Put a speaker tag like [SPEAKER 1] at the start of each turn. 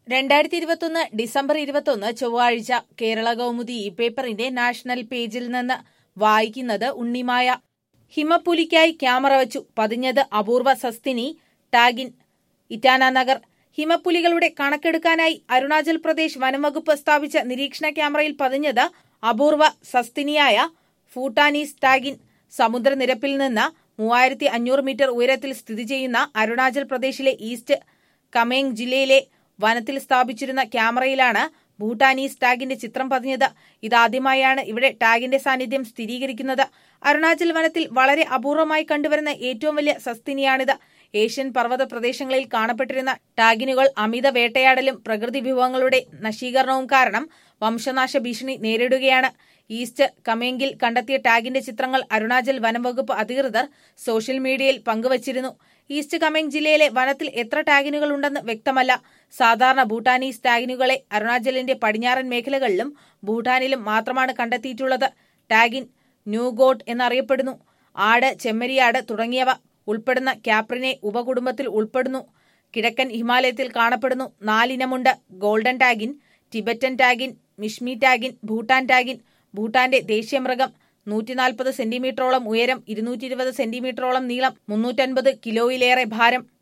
[SPEAKER 1] രണ്ടായിരത്തി ഇരുപത്തൊന്ന് ഡിസംബർ ഇരുപത്തൊന്ന് ചൊവ്വാഴ്ച കേരള കൗമുദി ഈ പേപ്പറിന്റെ നാഷണൽ പേജിൽ നിന്ന് വായിക്കുന്നത് ഉണ്ണിമായ ഹിമപ്പുലിക്കായി ക്യാമറ വച്ചു പതിഞ്ഞത് അപൂർവ സസ്തിനി ടാഗിൻ ഇറ്റാന നഗർ ഹിമപ്പുലികളുടെ കണക്കെടുക്കാനായി അരുണാചൽ പ്രദേശ് വനംവകുപ്പ് സ്ഥാപിച്ച നിരീക്ഷണ ക്യാമറയിൽ പതിഞ്ഞത് അപൂർവ സസ്തിനിയായ ഫൂട്ടാനീസ് ടാഗിൻ സമുദ്രനിരപ്പിൽ നിന്ന് മൂവായിരത്തി അഞ്ഞൂറ് മീറ്റർ ഉയരത്തിൽ സ്ഥിതി ചെയ്യുന്ന അരുണാചൽ പ്രദേശിലെ ഈസ്റ്റ് കമേങ് ജില്ലയിലെ വനത്തിൽ സ്ഥാപിച്ചിരുന്ന ക്യാമറയിലാണ് ഭൂട്ടാനീസ് ടാഗിന്റെ ചിത്രം പതിഞ്ഞത് ഇതാദ്യമായാണ് ഇവിടെ ടാഗിന്റെ സാന്നിധ്യം സ്ഥിരീകരിക്കുന്നത് അരുണാചൽ വനത്തിൽ വളരെ അപൂർവമായി കണ്ടുവരുന്ന ഏറ്റവും വലിയ സസ്തിനിയാണിത് ഏഷ്യൻ പർവ്വത പ്രദേശങ്ങളിൽ കാണപ്പെട്ടിരുന്ന ടാഗിനുകൾ അമിത വേട്ടയാടലും പ്രകൃതി വിഭവങ്ങളുടെ നശീകരണവും കാരണം വംശനാശ ഭീഷണി നേരിടുകയാണ് ഈസ്റ്റ് കമേങ്കിൽ കണ്ടെത്തിയ ടാഗിന്റെ ചിത്രങ്ങൾ അരുണാചൽ വനം വകുപ്പ് അധികൃതർ സോഷ്യൽ മീഡിയയിൽ പങ്കുവച്ചിരുന്നു ഈസ്റ്റ് കമേങ് ജില്ലയിലെ വനത്തിൽ എത്ര ടാഗിനുകൾ ഉണ്ടെന്ന് വ്യക്തമല്ല സാധാരണ ഭൂട്ടാനീസ് ടാഗിനുകളെ അരുണാചലിന്റെ പടിഞ്ഞാറൻ മേഖലകളിലും ഭൂട്ടാനിലും മാത്രമാണ് കണ്ടെത്തിയിട്ടുള്ളത് ടാഗിൻ ന്യൂഗോട്ട് എന്നറിയപ്പെടുന്നു ആട് ചെമ്മരിയാട് തുടങ്ങിയവ ഉൾപ്പെടുന്ന ക്യാപ്രിനെ ഉപകുടുംബത്തിൽ ഉൾപ്പെടുന്നു കിഴക്കൻ ഹിമാലയത്തിൽ കാണപ്പെടുന്നു നാലിനമുണ്ട് golden takin Tibetan takin Mishmi takin Bhutan takin ഭൂട്ടാന്റെ ദേശീയ മൃഗം നൂറ്റിനാൽപ്പത് സെന്റിമീറ്ററോളം ഉയരം ഇരുന്നൂറ്റി ഇരുപത് സെന്റിമീറ്ററോളം നീളം മുന്നൂറ്റൻപത് കിലോയിലേറെ ഭാരം